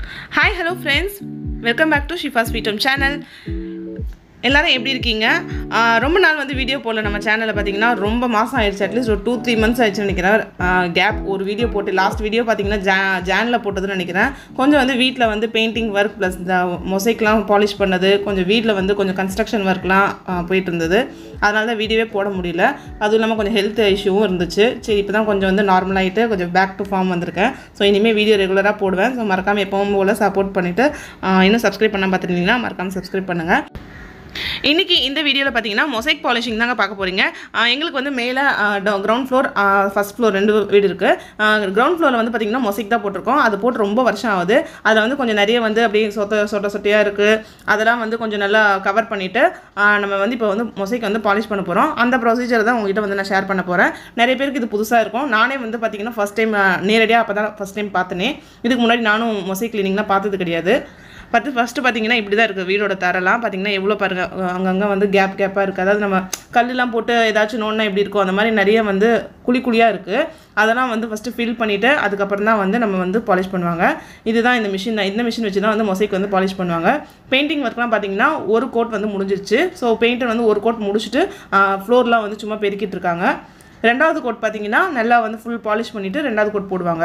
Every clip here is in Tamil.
hi hello friends welcome back to Shifa ஸ்வீட்டம் சேனல் எல்லாரும் எப்படி இருக்கீங்க ஆஹ் ரொம்ப நாள் வந்து வீடியோ போடல நம்ம சேனலில் பார்த்தீங்கன்னா ரொம்ப மாதம் ஆயிடுச்சு அட்லீஸ்ட் ஒரு டூ த்ரீ மந்த்ஸ் ஆயிடுச்சுன்னு நினைக்கிறேன் கேப் ஒரு வீடியோ போட்டு லாஸ்ட் வீடியோ பார்த்தீங்கன்னா ஜா ஜானில் போட்டதுன்னு நினைக்கிறேன் கொஞ்சம் வந்து வீட்டில் வந்து பெயிண்டிங் ஒர்க் ப்ளஸ் இந்த மொசைக்லாம் பாலிஷ் பண்ணது கொஞ்சம் வீட்டில் வந்து கொஞ்சம் கன்ஸ்ட்ரக்ஷன் ஒர்க்லாம் போயிட்டு இருந்தது அதனால தான் வீடியோவே போட முடியல அதுவும் இல்லாமல் கொஞ்சம் ஹெல்த் இஷ்யூவும் இருந்துச்சு சரி இப்போ தான் கொஞ்சம் வந்து நார்மல் ஆகிட்டு கொஞ்சம் பேக் டு ஃபார்ம் வந்திருக்கேன் ஸோ இனிமேல் வீடியோ ரெகுலராக போடுவேன் ஸோ மறக்காமல் எப்பவும் போல் சப்போர்ட் பண்ணிவிட்டு இன்னும் சப்ஸ்கிரைப் பண்ண பார்த்துருந்தீங்கன்னா மறக்காமல் சப்ஸ்கிரைப் பண்ணுங்கள் இன்றைக்கி இந்த வீடியோவில் பார்த்தீங்கன்னா மொசைக் பாலிஷிங் தாங்க பார்க்க போகிறீங்க எங்களுக்கு வந்து மேலே கிரவுண்ட் ஃப்ளோர் ஃபஸ்ட் ஃப்ளோர் ரெண்டு வீடு இருக்குது கிரவுண்ட் ஃப்ளோரில் வந்து பார்த்திங்கன்னா மொசைக் தான் போட்டிருக்கோம் அது போட்டு ரொம்ப வருஷம் ஆகுது அதில் வந்து கொஞ்சம் நிறைய வந்து அப்படியே சொத்த சொட்ட சொட்டையாக இருக்குது அதெல்லாம் வந்து கொஞ்சம் நல்லா கவர் பண்ணிவிட்டு நம்ம வந்து இப்போ வந்து மொசைக் வந்து பாலிஷ் பண்ண போகிறோம் அந்த ப்ரொசீஜர் தான் உங்ககிட்ட வந்து நான் ஷேர் பண்ண போகிறேன் நிறைய பேருக்கு இது புதுசாக இருக்கும் நானே வந்து பார்த்திங்கன்னா ஃபஸ்ட் டைம் நேரடியாக அப்போ தான் ஃபஸ்ட் டைம் பார்த்தனே இதுக்கு முன்னாடி நானும் மொசைக் கிளீனிங்லாம் பார்த்தது கிடையாது பார்த்து ஃபஸ்ட்டு பார்த்தீங்கன்னா இப்படி தான் இருக்குது வீடோட தரலாம் பார்த்தீங்கன்னா எவ்வளோ பாருங்கள் அங்கங்கே வந்து கேப் கேப்பாக இருக்குது அதாவது நம்ம கல்லெலாம் போட்டு ஏதாச்சும் நோன்னா எப்படி இருக்கும் அந்த மாதிரி நிறைய வந்து குழி குழியாக இருக்குது அதெல்லாம் வந்து ஃபஸ்ட்டு ஃபில் பண்ணிவிட்டு அதுக்கப்புறம் தான் வந்து நம்ம வந்து பாலிஷ் பண்ணுவாங்க இதுதான் இந்த மிஷின் தான் இந்த மிஷின் வச்சு தான் வந்து மொசைக் வந்து பாலிஷ் பண்ணுவாங்க பெயிண்டிங் ஒர்க்லாம் பார்த்தீங்கன்னா ஒரு கோட் வந்து முடிஞ்சிருச்சு ஸோ பெயிண்டர் வந்து ஒரு கோட் முடிச்சுட்டு ஃப்ளோர்லாம் வந்து சும்மா பெருக்கிட்டு இருக்காங்க ரெண்டாவது கோட் பார்த்தீங்கன்னா நல்லா வந்து ஃபுல் பாலிஷ் பண்ணிவிட்டு ரெண்டாவது கோட் போடுவாங்க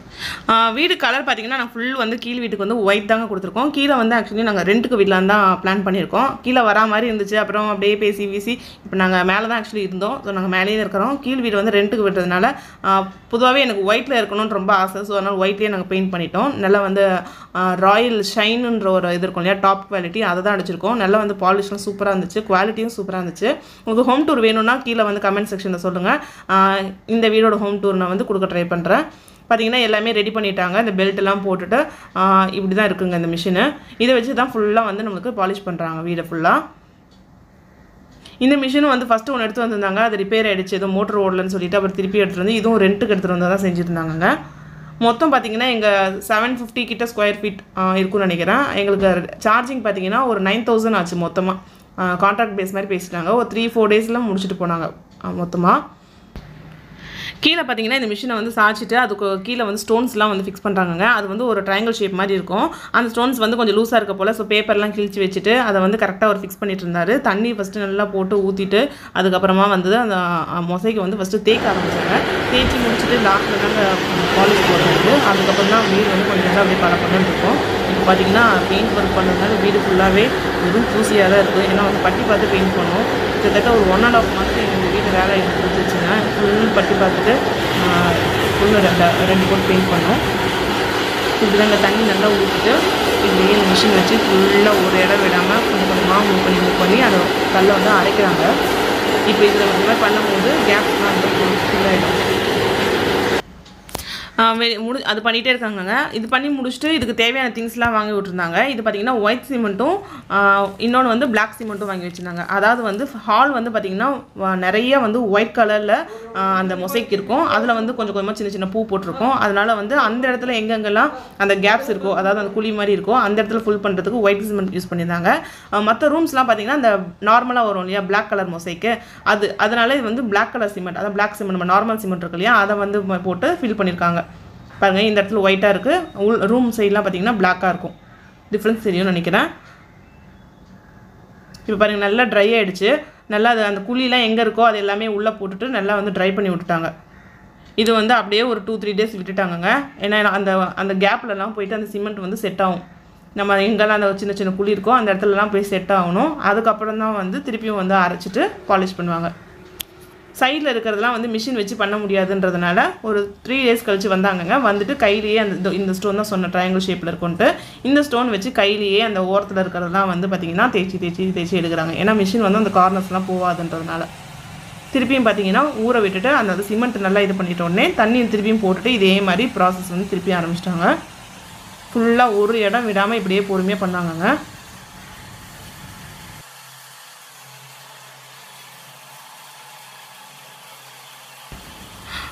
வீடு கலர் பார்த்தீங்கன்னா நான் ஃபுல் வந்து கீழ் வீட்டுக்கு வந்து ஒயிட் தாங்க கொடுத்துருக்கோம் கீழே வந்து ஆக்சுவலி நாங்கள் ரெண்ட்டுக்கு வீட்டில் தான் பிளான் பண்ணியிருக்கோம் கீழே வரா மாதிரி இருந்துச்சு அப்புறம் அப்படியே பேசி வீசி இப்போ நாங்கள் மேலே தான் ஆக்சுவலி இருந்தோம் ஸோ நாங்கள் மேலேயே இருக்கிறோம் கீழ் வீடு வந்து ரெண்ட்டுக்கு விட்டதுனால பொதுவாகவே எனக்கு ஒயிட்டில் இருக்கணும்னு ரொம்ப ஆசை ஸோ அதனால் ஒயிட்லேயே நாங்கள் பெயிண்ட் பண்ணிட்டோம் நல்லா வந்து ராயல் ஷைனுன்ற ஒரு இது இருக்கும் இல்லையா டாப் குவாலிட்டி அதை தான் அடிச்சிருக்கோம் நல்லா வந்து பாலிஷ்லாம் சூப்பராக இருந்துச்சு குவாலிட்டியும் சூப்பராக இருந்துச்சு உங்களுக்கு ஹோம் டூர் வேணும்னா கீழே வந்து கமெண்ட் செக்ஷனில் சொல்லுங்கள் இந்த வீடோட ஹோம் டூர் நான் வந்து கொடுக்க ட்ரை பண்ணுறேன் பார்த்தீங்கன்னா எல்லாமே ரெடி பண்ணிட்டாங்க இந்த பெல்ட் எல்லாம் போட்டுட்டு இப்படி தான் இருக்குங்க இந்த மிஷினு இதை வச்சு தான் ஃபுல்லாக வந்து நம்மளுக்கு பாலிஷ் பண்ணுறாங்க வீடை ஃபுல்லாக இந்த மிஷினும் வந்து ஃபஸ்ட்டு ஒன்று எடுத்து வந்திருந்தாங்க அது ரிப்பேர் ஆகிடுச்சு ஏதோ மோட்டர் ஓடலன்னு சொல்லிட்டு அப்புறம் திருப்பி எடுத்துகிட்டு வந்து இதுவும் ரெண்ட்டுக்கு எடுத்துகிட்டு வந்து தான் செஞ்சுருந்தாங்க மொத்தம் பார்த்தீங்கன்னா எங்கள் செவன் ஃபிஃப்டி கிட்ட ஸ்கொயர் ஃபீட் இருக்கும்னு நினைக்கிறேன் எங்களுக்கு சார்ஜிங் பார்த்தீங்கன்னா ஒரு நைன் தௌசண்ட் ஆச்சு மொத்தமாக கான்ட்ராக்ட் பேஸ் மாதிரி பேசிட்டாங்க ஒரு த்ரீ ஃபோர் டேஸில் முடிச்சுட்டு போனாங்க மொத்தமாக கீழே பார்த்தீங்கன்னா இந்த மிஷினை வந்து சாய்ச்சிட்டு அதுக்கு கீழே வந்து ஸ்டோன்ஸ்லாம் வந்து ஃபிக்ஸ் பண்ணுறாங்க அது வந்து ஒரு ட்ரையாங்கிள் ஷேப் மாதிரி இருக்கும் அந்த ஸ்டோன்ஸ் வந்து கொஞ்சம் லூஸாக இருக்க போல் ஸோ பேப்பர்லாம் கிழிச்சு வச்சுட்டு அதை வந்து கரெக்டாக ஒரு ஃபிக்ஸ் பண்ணிட்டு இருந்தார் தண்ணி ஃபஸ்ட்டு நல்லா போட்டு ஊற்றிட்டு அதுக்கப்புறமா வந்து அந்த மொசைக்கு வந்து ஃபஸ்ட்டு தேய்க்க ஆரம்பிச்சாங்க தேய்ச்சி முடிச்சுட்டு லாஸ்ட்டில் தாங்க பாலிஷ் போடுறது அதுக்கப்புறம் தான் வீடு வந்து கொஞ்சம் நல்லா அப்படியே பல பண்ணு இருக்கும் இப்போ பார்த்தீங்கன்னா பெயிண்ட் ஒர்க் பண்ணுறதுனால வீடு ஃபுல்லாகவே வெறும் தூசியாக தான் இருக்குது ஏன்னா வந்து பட்டி பார்த்து பெயிண்ட் பண்ணோம் கிட்டத்தட்ட ஒரு ஒன் அண்ட் ஆஃப் மந்த் எங்கள் வீட்டு வேலை இருந்துச்சுங்க ஃபுல் பட்டி பார்த்துட்டு ஃபுல்லு ரெண்டு ரெண்டு கோட் பெயிண்ட் பண்ணோம் இப்படி தாங்க தண்ணி நல்லா ஊற்றிட்டு இப்படியே இந்த மிஷின் வச்சு ஃபுல்லாக ஒரு இடம் விடாமல் கொஞ்சம் கொஞ்சமாக மூவ் பண்ணி மூவ் பண்ணி அதை கல்லை வந்து அரைக்கிறாங்க இப்போ இதில் இந்த மாதிரி பண்ணும்போது கேப்ஸ்லாம் வந்து ஃபுல்லாகிடும் முடி அது பண்ணிகிட்டே இருக்காங்கங்க இது பண்ணி முடிச்சுட்டு இதுக்கு தேவையான திங்ஸ்லாம் வாங்கி விட்ருந்தாங்க இது பார்த்திங்கன்னா ஒயிட் சிமெண்ட்டும் இன்னொன்று வந்து பிளாக் சிமெண்ட்டும் வாங்கி வச்சுருந்தாங்க அதாவது வந்து ஹால் வந்து பார்த்திங்கன்னா நிறைய வந்து ஒயிட் கலரில் அந்த மொசைக் இருக்கும் அதில் வந்து கொஞ்சம் கொஞ்சமாக சின்ன சின்ன பூ போட்டிருக்கோம் அதனால் வந்து அந்த இடத்துல எங்கெங்கெல்லாம் அந்த கேப்ஸ் இருக்கோ அதாவது அந்த குழி மாதிரி இருக்கோ அந்த இடத்துல ஃபுல் பண்ணுறதுக்கு ஒயிட் சிமெண்ட் யூஸ் பண்ணியிருந்தாங்க மற்ற ரூம்ஸ்லாம் பார்த்திங்கன்னா அந்த நார்மலாக வரும் இல்லையா பிளாக் கலர் மொசைக்கு அது அதனால இது வந்து பிளாக் கலர் சிமெண்ட் அதாவது பிளாக் சிமெண்ட் நம்ம நார்மல் சிமெண்ட் இருக்கு இல்லையா அதை வந்து போட்டு ஃபில் பண்ணியிருக்காங்க பாருங்கள் இந்த இடத்துல ஒயிட்டாக இருக்குது உள் ரூம் சைட்லாம் பார்த்தீங்கன்னா பிளாக்காக இருக்கும் டிஃப்ரென்ஸ் தெரியும்னு நினைக்கிறேன் இப்போ பாருங்கள் நல்லா ட்ரை ஆகிடுச்சு நல்லா அது அந்த குழிலாம் எங்கே இருக்கோ அது எல்லாமே உள்ளே போட்டுட்டு நல்லா வந்து ட்ரை பண்ணி விட்டுட்டாங்க இது வந்து அப்படியே ஒரு டூ த்ரீ டேஸ் விட்டுட்டாங்கங்க ஏன்னா அந்த அந்த கேப்லலாம் போயிட்டு அந்த சிமெண்ட் வந்து செட் ஆகும் நம்ம எங்கெல்லாம் அந்த சின்ன சின்ன குழி இருக்கோ அந்த இடத்துலலாம் போய் செட் ஆகணும் அதுக்கப்புறம் தான் வந்து திருப்பியும் வந்து அரைச்சிட்டு பாலிஷ் பண்ணுவாங்க சைடில் இருக்கிறதெல்லாம் வந்து மிஷின் வச்சு பண்ண முடியாதுன்றதுனால ஒரு த்ரீ டேஸ் கழிச்சு வந்தாங்கங்க வந்துட்டு கையிலேயே அந்த இந்த ஸ்டோன் தான் சொன்ன ட்ரையாங்கிள் ஷேப்பில் இருக்கும்ட்டு இந்த ஸ்டோன் வச்சு கையிலேயே அந்த ஓரத்தில் இருக்கிறதெல்லாம் வந்து பார்த்திங்கன்னா தேய்ச்சி தேய்ச்சி தேய்ச்சி எடுக்கிறாங்க ஏன்னா மிஷின் வந்து அந்த கார்னர்ஸ்லாம் போகாதுன்றதுனால திருப்பியும் பார்த்தீங்கன்னா ஊற விட்டுட்டு அந்த சிமெண்ட் நல்லா இது பண்ணிட்டோடனே தண்ணி திருப்பியும் போட்டுட்டு இதே மாதிரி ப்ராசஸ் வந்து திருப்பி ஆரம்பிச்சிட்டாங்க ஃபுல்லாக ஒரு இடம் விடாமல் இப்படியே பொறுமையாக பண்ணாங்கங்க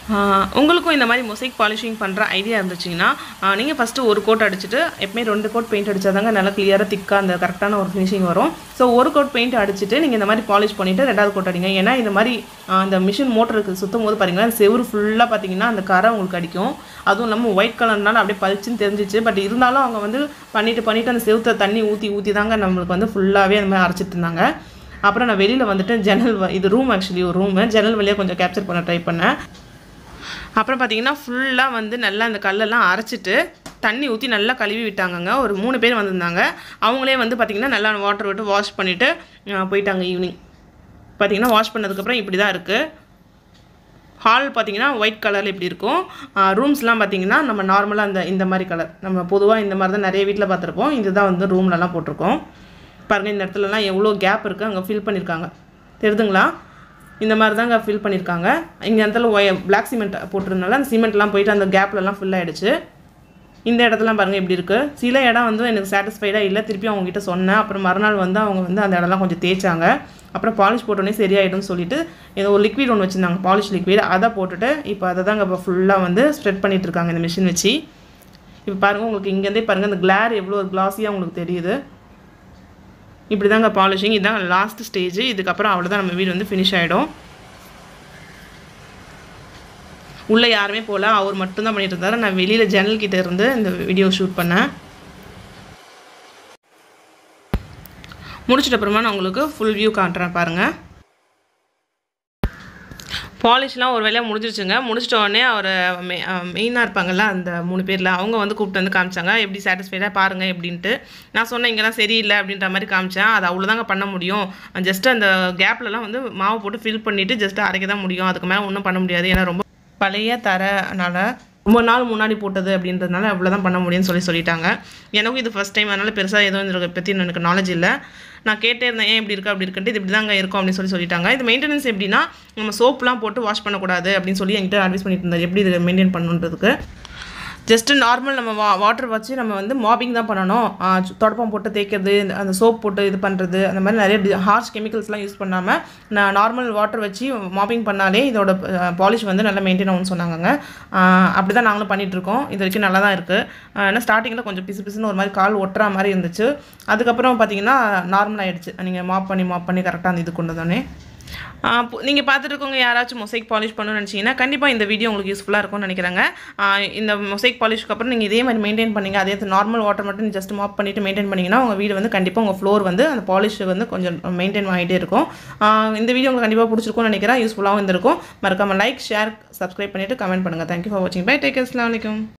ஆஹ் உங்களுக்கும் இந்த மாதிரி மொசைக் பாலிஷிங் பண்ணுற ஐடியா இருந்துச்சுங்கன்னா நீங்கள் ஃபஸ்ட்டு ஒரு கோட் அடிச்சுட்டு எப்பவுமே ரெண்டு கோட் பெயிண்ட் அடிச்சாதாங்க நல்லா கிளியராக திக்காக அந்த கரெக்டான ஒரு ஃபினிஷிங் வரும் ஸோ ஒரு கோட் பெயிண்ட் அடிச்சுட்டு நீங்கள் இந்த மாதிரி பாலிஷ் பண்ணிவிட்டு ரெண்டாவது கோட் அடிங்க ஏன்னா இந்த மாதிரி ஆஹ் இந்த மிஷின் மோட்டருக்கு சுற்றும் போது பாருங்களேன் செவுரு ஃபுல்லாக பார்த்தீங்கன்னா அந்த கரை உங்களுக்கு அடிக்கும் அதுவும் இல்லாமல் ஒயிட் கலர்னால அப்படியே பளிச்சுன்னு தெரிஞ்சிச்சு பட் இருந்தாலும் அவங்க வந்து பண்ணிட்டு பண்ணிட்டு அந்த செவுத்த தண்ணி ஊற்றி ஊற்றி தாங்க நம்மளுக்கு வந்து ஃபுல்லாகவே அந்த மாதிரி அரைச்சிட்டு இருந்தாங்க அப்புறம் நான் வெளியில் வந்துட்டு ஜன்னல் வ- இது ரூம் ஆக்சுவலி ஒரு ரூமு ஜன்னல் வழியாக கொஞ்சம் கேப்சர் பண்ண ட்ரை பண்ணேன் அப்புறம் பார்த்தீங்கன்னா ஃபுல்லாக வந்து நல்லா அந்த கல்லெல்லாம் அரைச்சிட்டு தண்ணி ஊற்றி நல்லா கழுவி விட்டாங்கங்க ஒரு மூணு பேர் வந்திருந்தாங்க அவங்களே வந்து பார்த்திங்கன்னா நல்லா வாட்டர் விட்டு வாஷ் பண்ணிவிட்டு போயிட்டாங்க ஈவினிங் பார்த்தீங்கன்னா வாஷ் பண்ணதுக்கப்புறம் இப்படி தான் இருக்குது ஹால் பார்த்தீங்கன்னா ஒயிட் கலரில் இப்படி இருக்கும் ரூம்ஸ்லாம் பார்த்தீங்கன்னா நம்ம நார்மலாக அந்த இந்த மாதிரி கலர் நம்ம பொதுவாக இந்த மாதிரி தான் நிறைய வீட்டில் பார்த்துருப்போம் இதுதான் வந்து ரூம்லலாம் போட்டிருக்கோம் பாருங்கள் இந்த இடத்துலலாம் எவ்வளோ கேப் இருக்குது அங்கே ஃபில் பண்ணியிருக்காங்க தெரியுதுங்களா இந்த மாதிரி தாங்க ஃபில் பண்ணியிருக்காங்க இங்கே இடத்துல ஒய பிளாக் சிமெண்ட் போட்டிருந்தனால அந்த சிமெண்ட்லாம் போயிட்டு அந்த கேப்லலாம் ஃபில் ஆகிடுச்சு இந்த இடத்துலாம் பாருங்கள் எப்படி இருக்குது சில இடம் வந்து எனக்கு சாட்டிஸ்ஃபைடாக இல்லை திருப்பி அவங்க கிட்ட சொன்னேன் அப்புறம் மறுநாள் வந்து அவங்க வந்து அந்த இடம்லாம் கொஞ்சம் தேய்ச்சாங்க அப்புறம் பாலிஷ் போட்டோன்னே சரியாயிடும்னு சொல்லிட்டு ஏதோ ஒரு லிக்விட் ஒன்று வச்சுருந்தாங்க பாலிஷ் லிக்விட் அதை போட்டுட்டு இப்போ அதை தாங்க இப்போ ஃபுல்லாக வந்து ஸ்ப்ரெட் பண்ணிட்டு இருக்காங்க இந்த மிஷின் வச்சு இப்போ பாருங்கள் உங்களுக்கு இங்கேருந்தே பாருங்கள் அந்த கிளார் எவ்வளோ ஒரு கிளாஸியாக உங்களுக்கு தெரியுது இப்படி தாங்க பாலிஷிங் இதுதான் லாஸ்ட் ஸ்டேஜ் இதுக்கப்புறம் அவ்வளோதான் நம்ம வீடு வந்து ஃபினிஷ் ஆகிடும் உள்ளே யாருமே போகல அவர் மட்டும்தான் பண்ணிட்டு இருந்தாரு நான் வெளியில் ஜன்னல் கிட்ட இருந்து இந்த வீடியோ ஷூட் பண்ணேன் முடிச்சிட்ட அப்புறமா நான் உங்களுக்கு ஃபுல் வியூ காட்டுறேன் பாருங்கள் பாலிஷ்லாம் ஒரு வேலையாக முடிஞ்சிருச்சுங்க முடிச்சிட்ட உடனே அவர் மெ மெயினாக இருப்பாங்கல்ல அந்த மூணு பேரில் அவங்க வந்து கூப்பிட்டு வந்து காமிச்சாங்க எப்படி சாட்டிஸ்ஃபைடாக பாருங்கள் எப்படின்ட்டு நான் சொன்னேன் இங்கெல்லாம் சரியில்லை அப்படின்ற மாதிரி காமிச்சேன் அது அவ்வளோதாங்க பண்ண முடியும் ஜஸ்ட் அந்த கேப்லலாம் வந்து மாவு போட்டு ஃபில் பண்ணிவிட்டு ஜஸ்ட் அரைக்க தான் முடியும் அதுக்கு மேலே ஒன்றும் பண்ண முடியாது ஏன்னா ரொம்ப பழைய தரனால ரொம்ப நாள் முன்னாடி போட்டது அப்படின்றதுனால அவ்வளோதான் பண்ண முடியும்னு சொல்லி சொல்லிட்டாங்க எனக்கும் இது ஃபஸ்ட் டைம் அதனால் பெருசாக எதுவும் இதை பற்றி எனக்கு நாலேஜ் இல்லை நான் கேட்டே இருந்தேன் ஏன் இப்படி இருக்கு அப்படி இருக்குன்ட்டு இது இப்படி தாங்க இருக்கும் அப்படின்னு சொல்லி சொல்லிட்டாங்க இது மெயின்டெனன்ஸ் எப்படின்னா நம்ம சோப்லாம் போட்டு வாஷ் பண்ணக்கூடாது அப்படின்னு சொல்லி என்கிட்ட அட்வைஸ் பண்ணிட்டு இருந்தார் எப்படி இதை மெயின்டைன் பண்ணுன்றதுக்கு ஜஸ்ட்டு நார்மல் நம்ம வா வாட்டர் வச்சு நம்ம வந்து மாப்பிங் தான் பண்ணணும் ஆ, சு- தொடப்பம் போட்டு தேய்க்கிறது இந்த- அந்த சோப் போட்டு இது பண்ணுறது அந்த மாதிரி நிறைய ஹார்ஷ் கெமிக்கல்ஸ்லாம் யூஸ் பண்ணாமல் நான் நார்மல் வாட்டர் வச்சு மாப்பிங் பண்ணாலே இதோட பாலிஷ் வந்து நல்லா மெயின்டைன் ஆகும்னு சொன்னாங்கங்க அப்படி தான் நாங்களும் பண்ணிட்டு இருக்கோம் இது வரைக்கும் நல்லா தான் இருக்குது ஏன்னா ஸ்டார்டிங்கில் கொஞ்சம் பிசு பிசுன்னு ஒரு மாதிரி கால் ஒட்டுற மாதிரி இருந்துச்சு அதுக்கப்புறம் பார்த்தீங்கன்னா நார்மல் ஆயிடுச்சு நீங்கள் மாப் பண்ணி மாப் பண்ணி கரெக்டாக அந்த இது கொண்டு வந்தோடனே நீங்கள் பார்த்துட்டு இருக்கவங்க யாராச்சும் மொசைக் பாலிஷ் பண்ணணும்னு நினச்சிங்கன்னா கண்டிப்பாக இந்த வீடியோ உங்களுக்கு யூஸ்ஃபுல்லாக இருக்கும்னு நினைக்கிறாங்க ஆஹ் இந்த மொசைக் பாலிஷ்க்கு அப்புறம் நீங்கள் இதே மாதிரி மெயின்டைன் பண்ணீங்க அதே நார்மல் வாட்டர் மட்டும் ஜஸ்ட் மாப் பண்ணிவிட்டு மெயின்டைன் பண்ணிங்கன்னா உங்கள் வீடு வந்து கண்டிப்பாக உங்கள் ஃப்ளோர் வந்து அந்த பாலிஷ் வந்து கொஞ்சம் மெயின்டைன் ஆகிட்டே இருக்கும் ஆஹ் இந்த வீடியோ உங்களுக்கு கண்டிப்பாக பிடிச்சிருக்கும்னு நினைக்கிறேன் யூஸ்ஃபுல்லாகவும் இருந்திருக்கும் மறக்காமல் லைக் ஷேர் சப்ஸ்கிரைப் பண்ணிவிட்டு கமெண்ட் பண்ணுங்கள் தேங்க்யூ ஃபார் வாட்சிங் பை டேக் அஸ்லாம் வலைக்கம்